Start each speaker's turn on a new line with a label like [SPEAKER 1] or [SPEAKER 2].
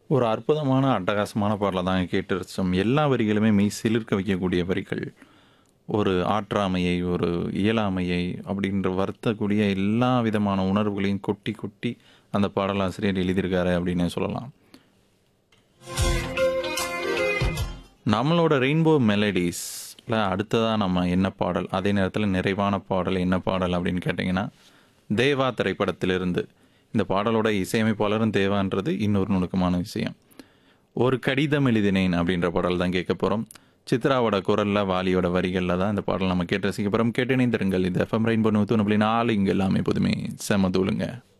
[SPEAKER 1] ஒரு அற்புதமான, அட்டகாசமான பாடல தாங்க கேட்டு ரசிச்சோம். எல்லா வரிகளுமே மெய் சிலிர்க்க வைக்கக்கூடிய வரிகள். ஒரு ஆற்றாமையை, ஒரு இயலாமையை அப்படின்ற வருத்தக்கூடிய எல்லா விதமான உணர்வுகளையும் கொட்டி, கொட்டி அந்த பாடலாசிரியர் எழுதியிருக்காரு அப்படின்னே சொல்லலாம். நம்மளோட ரெயின்போ மெலடிஸ்ல அடுத்ததா நம்ம என்ன பாடல், அதே நேரத்தில நிறைவான பாடல் என்ன பாடல் அப்படின்னு கேட்டீங்கன்னா, தேவா திரைப்படத்திலிருந்து. இந்த பாடலோட இசையமைப்பாளரும் தேவான்றது இன்னொரு நுணுக்கமான விஷயம். ஒரு கடிதம் எழுதினேன் அப்படின்ற பாடல் தான் கேட்க போறோம். சித்ராவோட குரல்ல, வாலியோட வரிகள்ல தான் இந்த பாடல் நம்ம கேட்டு ரசிக்க போறோம். கேட்டு இணைந்திருங்கள். இது எஃப்எம் ரெயின்போ 101.4 இங்க எல்லாமே எப்போதுமே செம தூளுங்க.